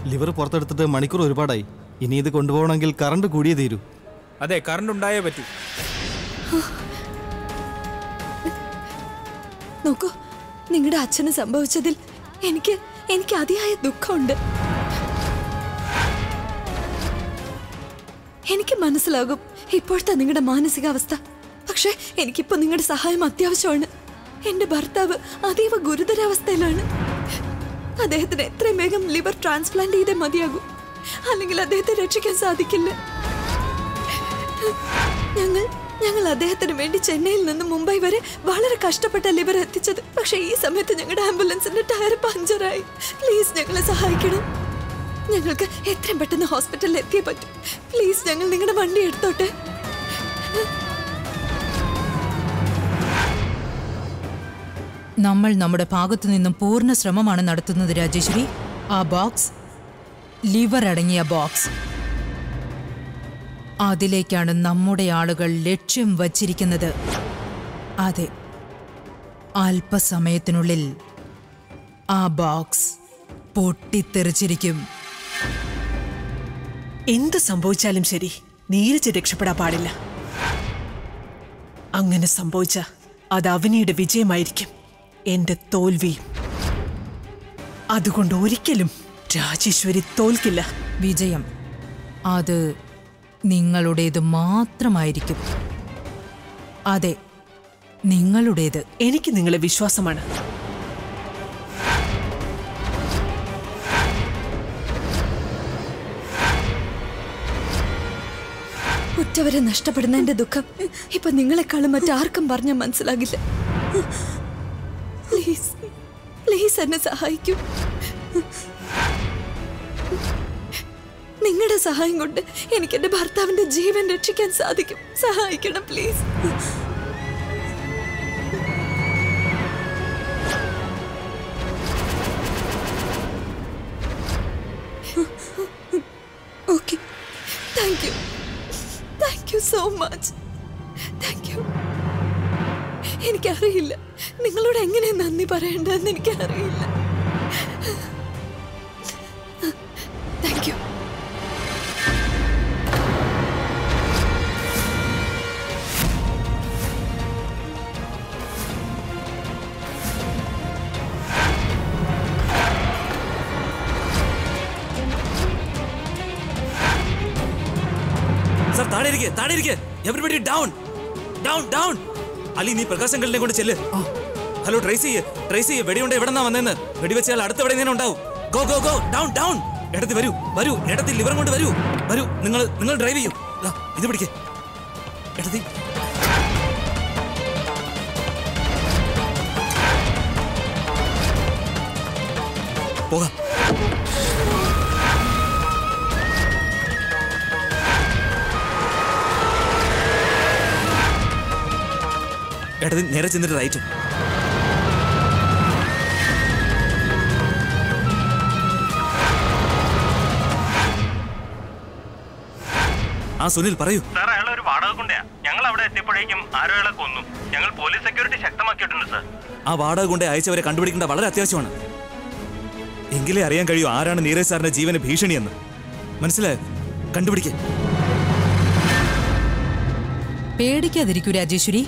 Liver പുറത്തെടുത്തിട്ട് മണിക്കൂർ ഒരുപാടായി ഇനി ഇത് കൊണ്ടുപോകണമെങ്കിൽ കറണ്ട് കൂടിയേ തീരൂ അതെ കറണ്ട് ഉണ്ടായേ പറ്റൂ നോക്കൂ നിങ്ങളുടെ അച്ഛന് സംഭവിച്ചതിൽ എനിക്ക് എനിക്ക് അതിയായ ദുഃഖമുണ്ട് എനിക്ക് മനസ്സിലാകും ഇപ്പോഴത്തെ നിങ്ങളുടെ മാനസികാവസ്ഥ പക്ഷേ എനിക്കിപ്പോ നിങ്ങളുടെ സഹായം അത്യാവശ്യമാണ് എന്റെ ഭർത്താവ് അതീവ ഗുരുതരാവസ്ഥയിലാണ് അദ്ദേഹത്തിന് എത്രയും വേഗം ലിവർ ട്രാൻസ്പ്ലാന്റ് ചെയ്തേ മതിയാകൂ അല്ലെങ്കിൽ അദ്ദേഹത്തെ രക്ഷിക്കാൻ സാധിക്കില്ല ഞങ്ങൾ ഞങ്ങൾ അദ്ദേഹത്തിന് വേണ്ടി ചെന്നൈയിൽ നിന്ന് മുംബൈ വരെ വളരെ കഷ്ടപ്പെട്ട ലിവർ എത്തിച്ചത് പക്ഷേ ഈ സമയത്ത് ഞങ്ങളുടെ ആംബുലൻസിന്റെ ടയർ പഞ്ചറായി പ്ലീസ് ഞങ്ങളെ സഹായിക്കണം ഞങ്ങൾക്ക് എത്രയും പെട്ടെന്ന് ഹോസ്പിറ്റലിൽ എത്തിയേ പറ്റൂ പ്ലീസ് ഞങ്ങൾ നിങ്ങളുടെ വണ്ടി എടുത്തോട്ടെ നമ്മൾ നമ്മുടെ ഭാഗത്തു നിന്നും പൂർണ്ണ ശ്രമമാണ് നടത്തുന്നത് രാജേശ്വരി ആ ബോക്സ് ലിവർ അടങ്ങിയ ബോക്സ് അതിലേക്കാണ് നമ്മുടെ ആളുകൾ ലക്ഷ്യം വച്ചിരിക്കുന്നത് അതെ അല്പസമയത്തിനുള്ളിൽ ആ ബോക്സ് പൊട്ടിത്തെറിച്ചിരിക്കും എന്ത് സംഭവിച്ചാലും ശരി നീരജ് രക്ഷപ്പെടാൻ പാടില്ല അങ്ങനെ സംഭവിച്ച അത് അവനിയുടെ വിജയമായിരിക്കും എന്റെ തോൽവിയും അതുകൊണ്ട് ഒരിക്കലും രാജേശ്വരി തോൽക്കില്ല വിജയം അത് നിങ്ങളുടേത് മാത്രമായിരിക്കും അതെ നിങ്ങളുടേത് എനിക്ക് നിങ്ങളെ വിശ്വാസമാണ് ഉറ്റവരെ നഷ്ടപ്പെടുന്നതിന്റെ ദുഃഖം ഇപ്പൊ നിങ്ങളെക്കാളും മറ്റാർക്കും പറഞ്ഞാൽ മനസ്സിലാകില്ല പ്ലീസ് പ്ലീസ് എന്നെ സഹായിക്കൂ നിങ്ങളുടെ സഹായം കൊണ്ട് എനിക്ക് എന്റെ ഭർത്താവിന്റെ ജീവൻ രക്ഷിക്കാൻ സാധിക്കും സഹായിക്കണം please okay thank you thank you so much thank you എനിക്കറിയില്ല നിങ്ങളോട് എങ്ങനെ നന്ദി പറയേണ്ടതെന്ന് എനിക്കറിയില്ല താങ്ക് യു സർ താഴെ ഇരിക്കെ താഴെ ഇരിക്കെ everybody down down down Ali നീ പ്രകാശ് അങ്കിളിനെ കൊണ്ട് ചെല്ല് ഹലോ ട്രേസ് ചെയ്യ് ട്രേസ് ചെയ്യ് വെടിയുണ്ട് എവിടെ നിന്നാ വന്നെന്ന് വെടിവെച്ചാൽ അടുത്ത എവിടെ ഇങ്ങനെ ഉണ്ടാവും go go go down down ഇടത്ത് വരൂ വരൂ ഇടത്തിൽ ലിവറും കൊണ്ട് വരൂ വരൂ നിങ്ങൾ നിങ്ങൾ ഡ്രൈവ് ചെയ്യൂ ദാ, ഇത് പിടിക്കേ ഇടത്തി പോകാം ഇടത് നേരെ ചെന്നിട്ട് റൈറ്റ് ആ സുനിൽ പറയൂ സാർ അയാൾ ഒരു വാടക കൊണ്ടയാ ഞങ്ങൾ അവിടെ എത്തിയപ്പോഴേക്കും ആരോ അയാളെ കൊന്നു ഞങ്ങൾ പോലീസ് സെക്യൂരിറ്റി ശക്തമാക്കിയിട്ടുണ്ട് സാർ ആ വാടക കൊണ്ട് അയച്ചവരെ കണ്ടുപിടിക്കേണ്ട വളരെ അത്യാവശ്യമാണ് എങ്കിലേ അറിയാൻ കഴിയൂ ആരാണ് നീരജ് സാറിന്റെ ജീവന് ഭീഷണിയെന്ന് മനസ്സിലായോ കണ്ടുപിടിക്കേ പേടിക്കാതിരിക്കൂ രാജേശ്വരി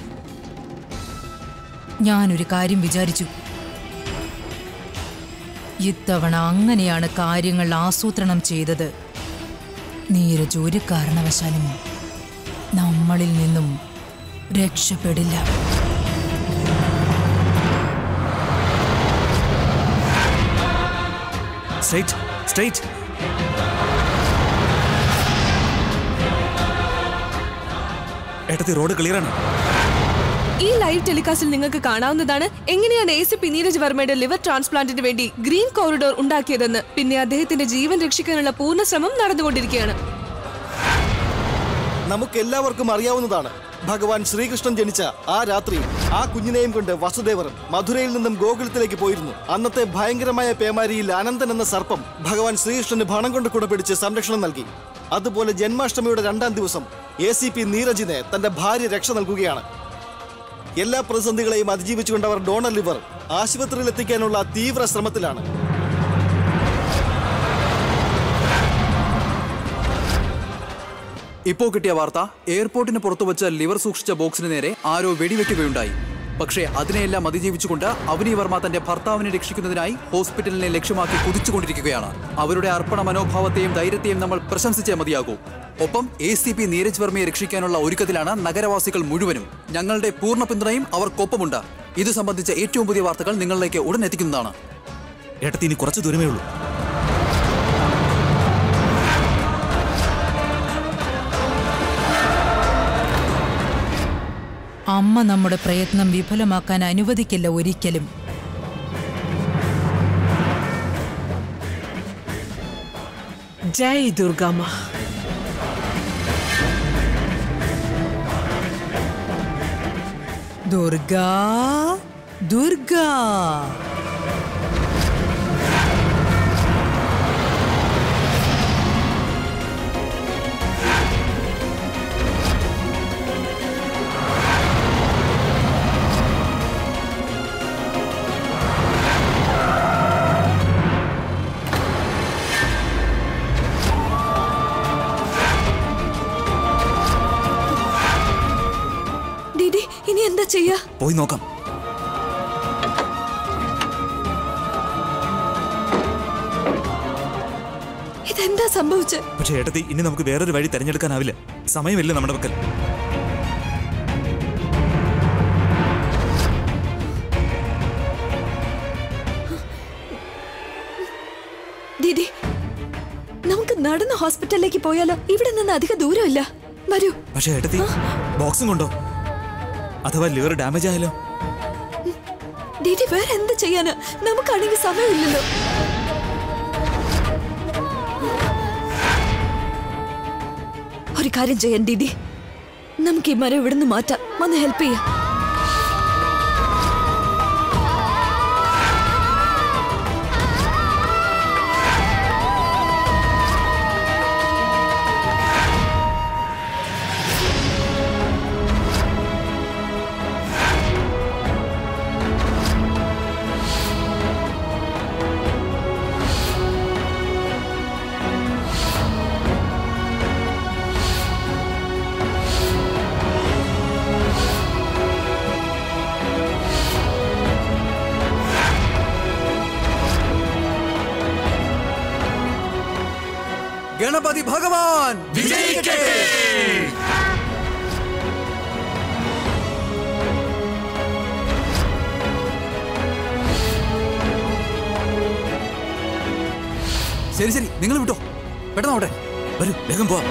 ഞാനൊരു കാര്യം വിചാരിച്ചു ഇത്തവണ അങ്ങനെയാണ് കാര്യങ്ങൾ ആസൂത്രണം ചെയ്തത് നീരജ് ഒരു കാരണവശാലും നമ്മളിൽ നിന്നും രക്ഷപ്പെടില്ല സ്ട്രൈറ്റ് സ്ട്രൈറ്റ് ഏട്ടത്തി റോഡ് ക്ലിയർ ആണ് ഈ ലൈവ് ടെലികാസ്റ്റിൽ നിങ്ങൾക്ക് കാണാവുന്നതാണ് എങ്ങനെയാണ് എ സി പി നീരജ് വർമ്മയുടെ ലിവർ ട്രാൻസ്പ്ലാന്റിന് വേണ്ടി ഗ്രീൻ കോറിഡോർ ഉണ്ടാക്കിയതെന്ന് പിന്നെ അദ്ദേഹത്തിന്റെ ജീവൻ രക്ഷിക്കാനുള്ള പൂർണ്ണ ശ്രമം നടന്നുകൊണ്ടിരിക്കുകയാണ് നമുക്ക് എല്ലാവർക്കും അറിയാവുന്നതാണ് ഭഗവാൻ ശ്രീകൃഷ്ണൻ ജനിച്ച ആ രാത്രി ആ കുഞ്ഞിനെയും കൊണ്ട് വസുദേവർ മധുരയിൽ നിന്നും ഗോകുലത്തിലേക്ക് പോയിരുന്നു അന്നത്തെ ഭയങ്കരമായ പേമാരിയിൽ അനന്തൻ എന്ന സർപ്പം ഭഗവാൻ ശ്രീകൃഷ്ണന് ഭണം കൊണ്ട് കുടപിടിച്ച് സംരക്ഷണം നൽകി അതുപോലെ ജന്മാഷ്ടമിയുടെ രണ്ടാം ദിവസം എ സി പി നീരജിന് തന്റെ ഭാര്യ രക്ഷ നൽകുകയാണ് എല്ലാ പ്രതിസന്ധികളെയും അതിജീവിച്ചുകൊണ്ട് അവർ ഡോണർ ലിവർ ആശുപത്രിയിൽ എത്തിക്കാനുള്ള തീവ്ര ശ്രമത്തിലാണ് ഇപ്പോൾ കിട്ടിയ വാർത്ത എയർപോർട്ടിന് പുറത്തു വച്ച ലിവർ സൂക്ഷിച്ച ബോക്സിന് നേരെ ആരോ വെടിവെക്കുകയുണ്ടായി പക്ഷേ അതിനെയെല്ലാം അതിജീവിച്ചുകൊണ്ട് അവനി വർമ്മ തന്റെ ഭർത്താവിനെ രക്ഷിക്കുന്നതിനായി ഹോസ്പിറ്റലിനെ ലക്ഷ്യമാക്കി കുതിച്ചുകൊണ്ടിരിക്കുകയാണ് അവരുടെ അർപ്പണ മനോഭാവത്തെയും ധൈര്യത്തെയും നമ്മൾ പ്രശംസിച്ചേ മതിയാകൂ ഒപ്പം എ സി പി നീരജ് വർമ്മയെ രക്ഷിക്കാനുള്ള ഒരുക്കത്തിലാണ് നഗരവാസികൾ മുഴുവനും ഞങ്ങളുടെ പൂർണ്ണ പിന്തുണയും അവർക്കൊപ്പമുണ്ട് ഇത് സംബന്ധിച്ച ഏറ്റവും പുതിയ വാർത്തകൾ നിങ്ങളിലേക്ക് ഉടൻ എത്തിക്കുന്നതാണ് ഏട്ടത്തി ഇനി കുറച്ച് ദൂരമേ ഉള്ളൂ അമ്മ നമ്മുടെ പ്രയത്നം വിഫലമാക്കാൻ അനുവദിക്കില്ല ഒരിക്കലും ജയ് ദുർഗാമ്മ ദുർഗാ ദുർഗാ ഡിഡി ഇനി എന്താ ചെയ്യാ പോയി നോക്കാം ഇതെന്താ സംഭവിച്ചത് പക്ഷേ ഏട്ടത്തി ഇനി നമുക്ക് വേറൊരു വഴി തിരഞ്ഞെടുക്കാനാവില്ല സമയമില്ല നമ്മുടെ പക്കൽ ഡിഡി നമുക്ക് നടന്ന് ഹോസ്പിറ്റലിലേക്ക് പോയാലോ ഇവിടെ നിന്ന് അധിക ദൂരമില്ല വരൂ പക്ഷേ ഏട്ടത്തി ബോക്സും കൊണ്ടോ അഥവാ ലിവർ ഡാമേജ് ആയാലോ ഡിഡി വേറെ എന്ത് ചെയ്യാനാ നമുക്കാണെങ്കിൽ സമയമില്ലല്ലോ ഒരു കാര്യം ചെയ്യാൻ ഡിഡി നമുക്ക് ഈ മരം ഇവിടുന്ന് മാറ്റാം വന്ന് ഹെൽപ്പ് ചെയ്യാം ഗണപതി ഭഗവാൻ വിജയിക്കട്ടെ ശരി ശരി നിങ്ങൾ വിട്ടോ പെട്ടെന്ന് അവിടെ വരൂ വേഗം പോവാം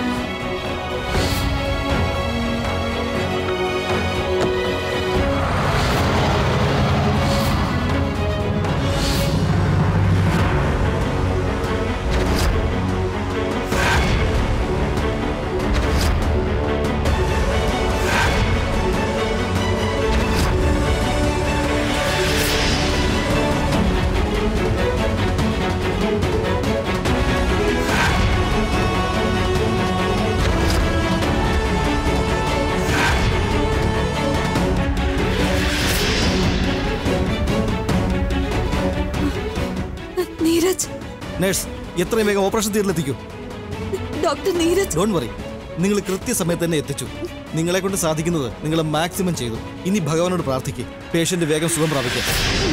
നീരജ് നേഴ്സ് എത്രയും വേഗം ഓപ്പറേഷൻ തിയേറ്ററിലെത്തിക്കൂ ഡോക്ടർ നീരജ് ഡോണ്ട് വറി നിങ്ങൾ കൃത്യസമയത്ത് തന്നെ എത്തിച്ചു നിങ്ങളെ കൊണ്ട് സാധിക്കുന്നത് നിങ്ങൾ മാക്സിമം ചെയ്തു ഇനി ഭഗവാനോട് പ്രാർത്ഥിക്കുക പേഷ്യന്റ് വേഗം സുഖം പ്രാപിക്കാം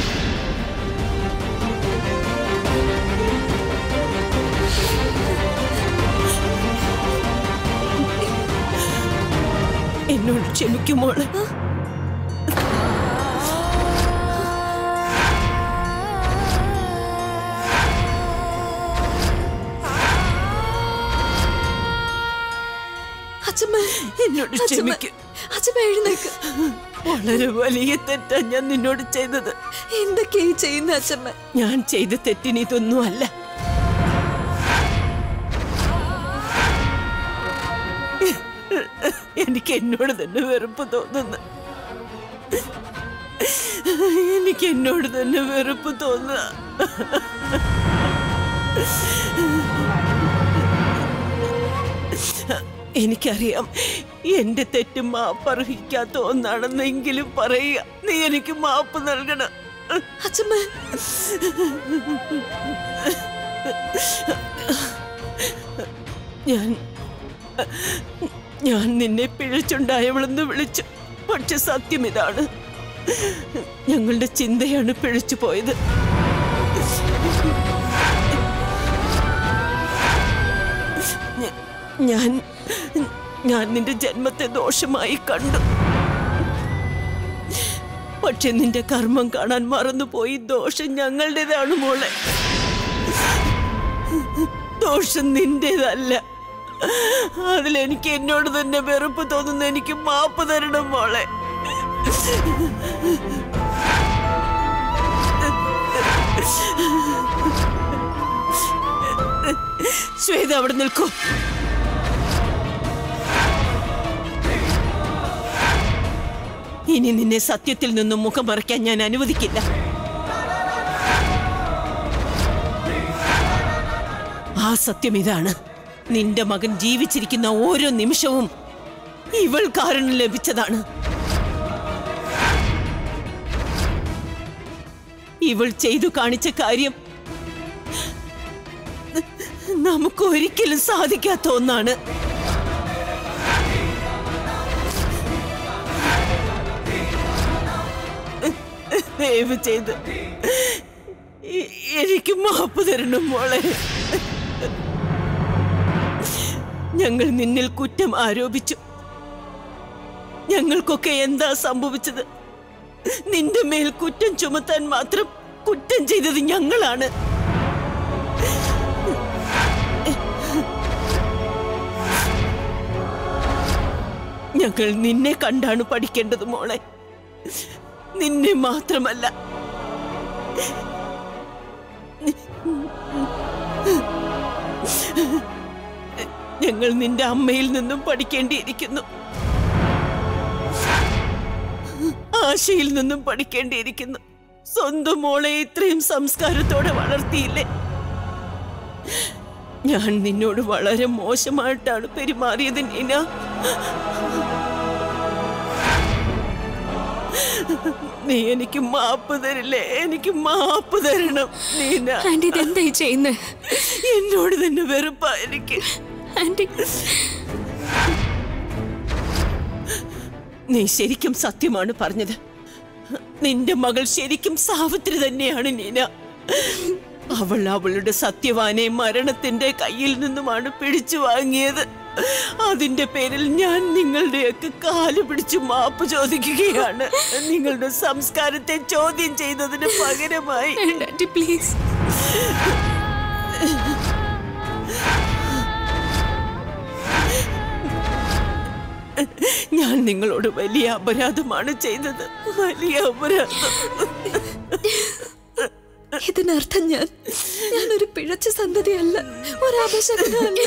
എന്നോട് ക്ഷമിക്കുമോള് അച്ഛമ്മ എന്നോട് അച്ഛമ്മ ക്ഷമിക്ക് അച്ഛമ്മ എഴുന്നേക്ക് വളരെ വലിയ തെറ്റാ ഞാൻ നിന്നോട് ചെയ്തത് എന്തൊക്കെയായി ചെയ്യുന്ന അച്ഛമ്മ ഞാൻ ചെയ്ത തെറ്റിന് ഇതൊന്നും അല്ല എനിക്ക് എന്നോട് തന്നെ വെറുപ്പ് തോന്നുന്നു എനിക്ക് എന്നോട് തന്നെ വെറുപ്പ് തോന്നുക എനിക്കറിയാം എന്റെ തെറ്റ് മാപ്പർഹിക്കാത്ത ഒന്നാണെന്നെങ്കിലും പറയുക നീ എനിക്ക് മാപ്പ് നൽകണം അച്ഛമ്മ ഞാൻ ഞാൻ നിന്നെ പിഴച്ചുണ്ടായവളെന്ന് വിളിച്ചു പക്ഷെ സത്യം ഇതാണ് ഞങ്ങളുടെ ചിന്തയാണ് പിഴച്ചു പോയത് ഞ- ഞാൻ ഞാൻ നിന്റെ ജന്മത്തെ ദോഷമായി കണ്ടു പക്ഷെ നിന്റെ കർമ്മം കാണാൻ മറന്നുപോയി ദോഷം ഞങ്ങളുടേതാണ് മോളെ ദോഷം നിന്റേതല്ല അതിലെനിക്ക് എന്നോട് തന്നെ വെറുപ്പ് തോന്നുന്ന എനിക്ക് മാപ്പ് തരണം മോളെ ശ്വേത അവിടെ നിൽക്കൂ ഇനി നിന്നെ സത്യത്തിൽ നിന്നും മുഖം മറയ്ക്കാൻ ഞാൻ അനുവദിക്കില്ല ആ സത്യം ഇതാണ് നിന്റെ മകൻ ജീവിച്ചിരിക്കുന്ന ഓരോ നിമിഷവും ഇവൾ കാരണം ലഭിച്ചതാണ് ഇവൾ ചെയ്തു കാണിച്ച കാര്യം നമുക്ക് ഒരിക്കലും സാധിക്കാത്ത ഒന്നാണ് ദയവ് ചെയ്ത് എ- എനിക്ക് മാപ്പ് തരണം മോളെ ഞങ്ങൾ നിന്നിൽ കുറ്റം ആരോപിച്ചു ഞങ്ങൾക്കൊക്കെ എന്താ സംഭവിച്ചത് നിന്റെ മേൽ കുറ്റം ചുമത്താൻ മാത്രം കുറ്റം ചെയ്തത് ഞങ്ങളാണ് ഞങ്ങൾ നിന്നെ കണ്ടാണ് പഠിക്കേണ്ടത് മോളെ നിന്നെ മാത്രമല്ല ഞങ്ങൾ നിന്റെ അമ്മയിൽ നിന്നും പഠിക്കേണ്ടിയിരിക്കുന്നു ആശയിൽ നിന്നും പഠിക്കേണ്ടിയിരിക്കുന്നു സ്വന്തം മോളെ ഇത്രയും സംസ്കാരത്തോടെ വളർത്തിയില്ലേ ഞാൻ നിന്നോട് വളരെ മോശമായിട്ടാണ് പെരുമാറിയത് നീന നീ എനിക്ക് മാപ്പ് തരില്ലേ എനിക്ക് മാപ്പ് തരണം നീന ആന്റി ഇതെന്തായി ചെയ്യുന്നത് എന്നോട് തന്നെ വെറുപ്പാ എനിക്ക് ആന്റി നീ ശരിക്കും സത്യമാണ് പറഞ്ഞത് നിന്റെ മകൾ ശരിക്കും സാവിത്രി തന്നെയാണ് നീന അവൾ അവളുടെ സത്യവാനെ മരണത്തിന്റെ കയ്യിൽ നിന്നുമാണ് പിടിച്ചു വാങ്ങിയത് അതിന്റെ പേരിൽ ഞാൻ നിങ്ങളുടെയൊക്കെ കാല് പിടിച്ച് മാപ്പ് ചോദിക്കുകയാണ് നിങ്ങളുടെ സംസ്കാരത്തെ ചോദ്യം ചെയ്തതിന് പകരമായി ആന്റി പ്ലീസ് ഞാൻ നിങ്ങളോട് വലിയ അപരാധമാണ് ചെയ്തത് വലിയ അപരാധം ഇതിനർത്ഥം ഞാൻ ഞാനൊരു പിഴച്ച സന്തതിയല്ല ഒരാപശകനല്ല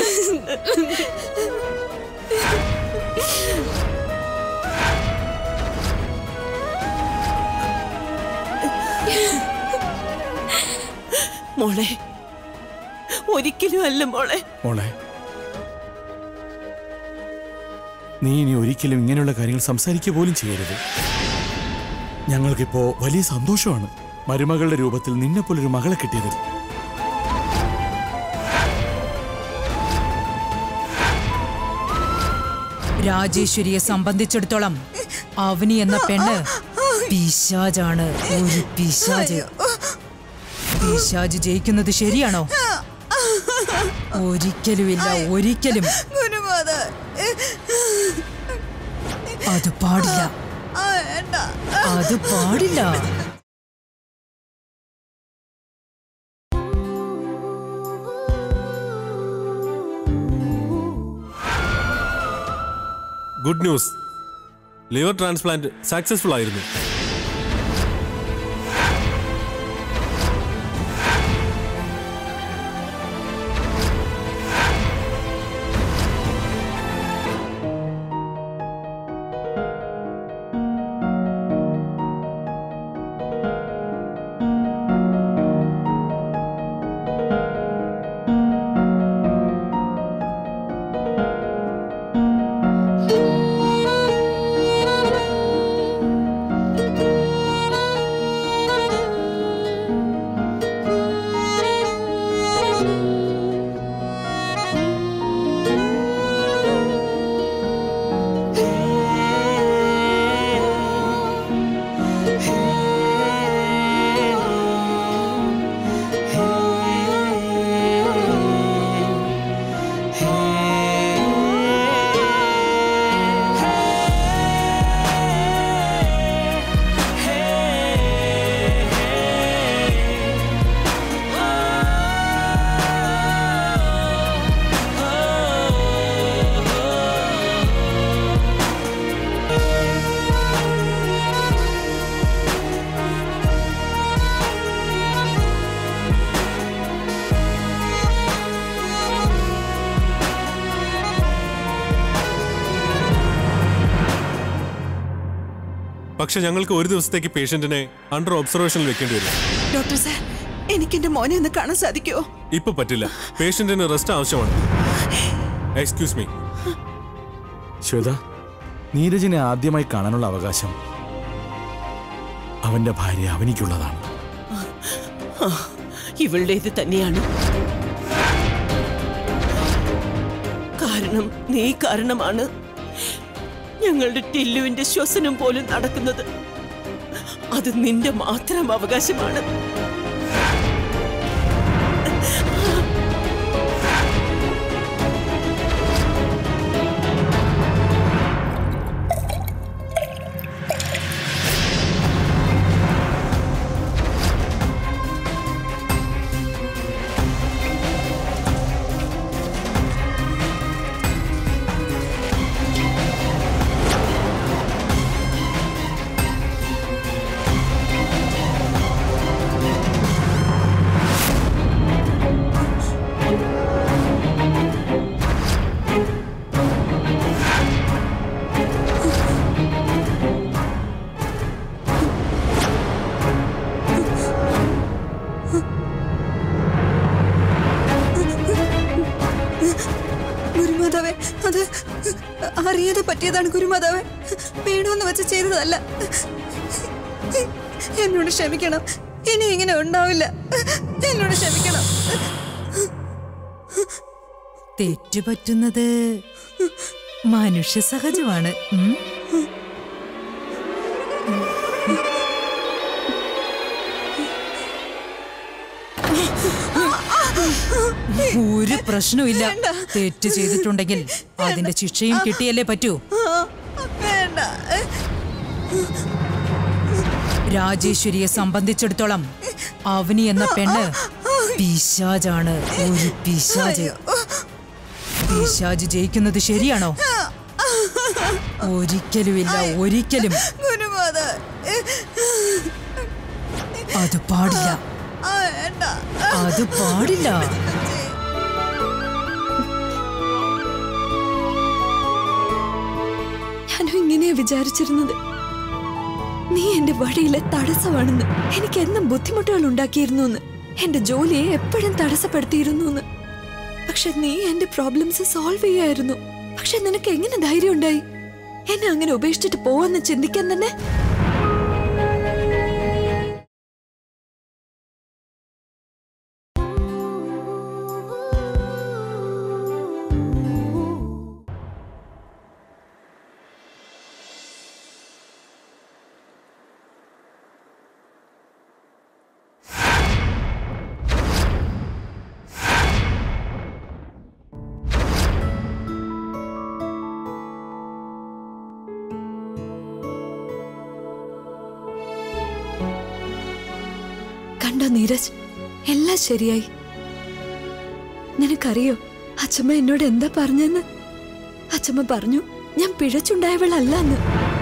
മോളെ ഒരിക്കലും അല്ല മോളെ മോളെ നീ ഇനി ഒരിക്കലും ഇങ്ങനെയുള്ള കാര്യങ്ങൾ സംസാരിക്കുക പോലും ചെയ്യരുത് ഞങ്ങൾക്കിപ്പോ വലിയ സന്തോഷമാണ് മരുമകളുടെ രൂപത്തിൽ നിന്നെപ്പോലൊരു മകളെ കിട്ടിയതിൽ രാജേശ്വരിയെ സംബന്ധിച്ചിടത്തോളം അവനി എന്ന പെണ്ണ് പിശാജാണ് ഒരു പിശാജ് പിശാജ് ജയിക്കുന്നത് ശരിയാണോ ഒരിക്കലുമില്ല ഒരിക്കലും അത് പാടില്ല അത് പാടില്ല good news liver transplant successful ആയിരുന്നു പക്ഷെ ഞങ്ങൾക്ക് ഒരു ദിവസത്തേക്ക് പേഷ്യന്റിനെ അണ്ടർ ഒബ്സർവേഷനിൽ വെക്കേണ്ടി വരും ഡോക്ടർ സാർ എനിക്ക് എന്റെ മോനെ ഒന്ന് കാണാൻ സാധിക്കുമോ ഇപ്പൊ പറ്റില്ല പേഷ്യന്റിന് റെസ്റ്റ് ആവശ്യമാണ് എക്സ്ക്യൂസ് മീ ശ്വേത നീരജിനെ ആദ്യമായി കാണാനുള്ള അവകാശം അവന്റെ ഭാര്യ അവനിക്കുള്ളതാണ് ആ, ഇവളുടേത് തന്നെയാണ് കാരണം നീ കാരണമാണ് ഞങ്ങളുടെ ടില്ലുവിന്റെ ശ്വസനം പോലും നടക്കുന്നത് അത് നിന്റെ മാത്രം അവകാശമാണ് ഗുരുമാതാവേ അത് അറിയാതെ പറ്റിയതാണ് ഗുരുമാതാവേ വേണമെന്ന് വെച്ച് ചെയ്തതല്ല എന്നോട് ക്ഷമിക്കണം ഇനി ഇങ്ങനെ ഉണ്ടാവില്ല എന്നോട് ക്ഷമിക്കണം തെറ്റ് പറ്റുന്നത് മനുഷ്യ സഹജമാണ് ഉം. ഒരു പ്രശ്നവുമില്ല തെറ്റ് ചെയ്തിട്ടുണ്ടെങ്കിൽ അതിന്റെ ശിക്ഷയും കിട്ടിയല്ലേ പറ്റൂ വേണ്ട രാജേശ്വരിയെ സംബന്ധിച്ചിടത്തോളം അവനി എന്ന പെണ്ണ് പിശാജാണ് ഒരു പിശാജ് പിശാജ് ജയിക്കുന്നത് ശരിയാണോ ഒരിക്കലുമില്ല ഒരിക്കലും ഗുരുമാതാവേ അത് പാടില്ല ആ, വേണ്ട അത് പാടില്ല ഞാനും ഇങ്ങനെയാ വിചാരിച്ചിരുന്നത് നീ എന്റെ വഴിയിലെ തടസ്സമാണെന്ന് എനിക്ക് എന്നും ബുദ്ധിമുട്ടുകൾ ഉണ്ടാക്കിയിരുന്നു എന്ന് എന്റെ ജോലിയെ എപ്പോഴും തടസ്സപ്പെടുത്തിയിരുന്നു എന്ന് പക്ഷെ നീ എന്റെ പ്രോബ്ലംസ് സോൾവ് ചെയ്യായിരുന്നു പക്ഷെ നിനക്ക് എങ്ങനെ ധൈര്യം ഉണ്ടായി എന്നെ അങ്ങനെ ഉപേക്ഷിച്ചിട്ട് പോവാന്ന് ചിന്തിക്കാൻ തന്നെ കണ്ടോ നീരജ് എല്ലാം ശരിയായി നിനക്കറിയോ അച്ഛമ്മ എന്നോട് എന്താ പറഞ്ഞെന്ന് അച്ഛമ്മ പറഞ്ഞു ഞാൻ പിഴച്ചുണ്ടായവളല്ല എന്ന്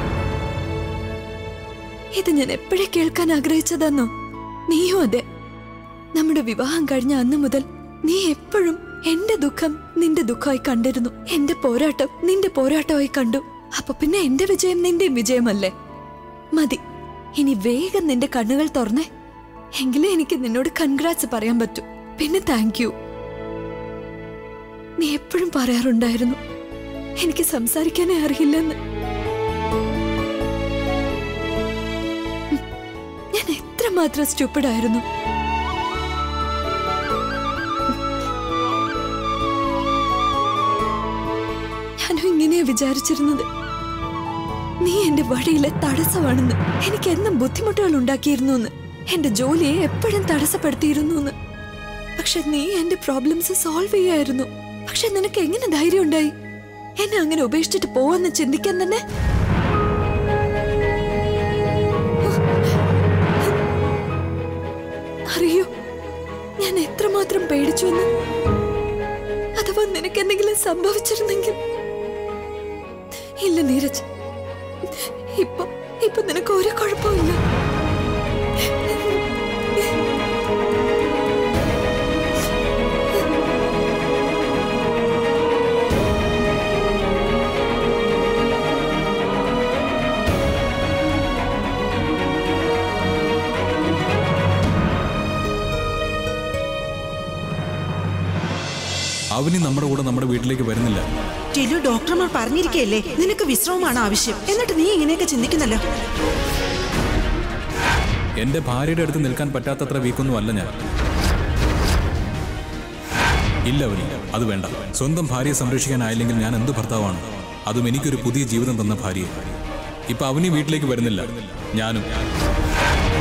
ഇത് ഞാൻ എപ്പോഴേ കേൾക്കാൻ ആഗ്രഹിച്ചതെന്നോ നീയും അതെ നമ്മുടെ വിവാഹം കഴിഞ്ഞ അന്ന് മുതൽ നീ എപ്പോഴും എന്റെ ദുഃഖം നിന്റെ ദുഃഖമായി കണ്ടിരുന്നു എന്റെ പോരാട്ടം നിന്റെ പോരാട്ടമായി കണ്ടു അപ്പൊ പിന്നെ എന്റെ വിജയം നിന്റെയും വിജയമല്ലേ മതി ഇനി വേഗം നിന്റെ കണ്ണുകൾ തുറന്നേ എങ്കിലേ എനിക്ക് നിന്നോട് കൺഗ്രാറ്റ്സ് പറയാൻ പറ്റൂ പിന്നെ താങ്ക് യു നീ എപ്പോഴും പറയാറുണ്ടായിരുന്നു എനിക്ക് സംസാരിക്കാനേ അറിയില്ലെന്ന് ഉം, ഞാൻ എത്രമാത്രം stupid ആയിരുന്നു ഞാനും ഇങ്ങനെയാ വിചാരിച്ചിരുന്നത് നീ എന്റെ വഴിയിലെ തടസ്സമാണെന്ന് എനിക്ക് എന്നും ബുദ്ധിമുട്ടുകൾ ഉണ്ടാക്കിയിരുന്നു എന്ന് എന്റെ ജോലിയെ എപ്പോഴും തടസ്സപ്പെടുത്തിയിരുന്നു എന്ന് പക്ഷെ നീ എന്റെ പ്രോബ്ലംസ് സോൾവ് ചെയ്യായിരുന്നു പക്ഷെ നിനക്ക് എങ്ങനെ ധൈര്യം ഉണ്ടായി എന്നെ അങ്ങനെ ഉപേക്ഷിച്ചിട്ട് പോവാന്ന് ചിന്തിക്കാൻ തന്നെ അറിയോ ഞാൻ എത്രമാത്രം പേടിച്ചു എന്ന് അഥവാ നിനക്ക് എന്തെങ്കിലും സംഭവിച്ചിരുന്നെങ്കിൽ ഇല്ല നീരജ് ഇപ്പൊ ഇപ്പൊ നിനക്ക് ഒരു കുഴപ്പമില്ല അവനി നമ്മുടെ കൂടെ നമ്മുടെ വീട്ടിലേക്ക് വരുന്നില്ല ടിലു ഡോക്ടർമാർ പറഞ്ഞിരിക്കയല്ലേ നിനക്ക് വിശ്രമമാണ് ആവശ്യം എന്നിട്ട് നീ ഇങ്ങനെയൊക്കെ ചിന്തിക്കുന്നല്ലോ എന്റെ ഭാര്യയുടെ അടുത്ത് നിൽക്കാൻ പറ്റാത്തത്ര വീക്കൊന്നും അല്ല ഞാൻ ഇല്ല അവനി അത് വേണ്ട സ്വന്തം ഭാര്യയെ സംരക്ഷിക്കാനായില്ലെങ്കിൽ ഞാൻ എന്ത് ഭർത്താവാണ് അതും എനിക്കൊരു പുതിയ ജീവിതം തന്ന ഭാര്യയെ ഇപ്പൊ അവനി വീട്ടിലേക്ക് വരുന്നില്ല ഞാനും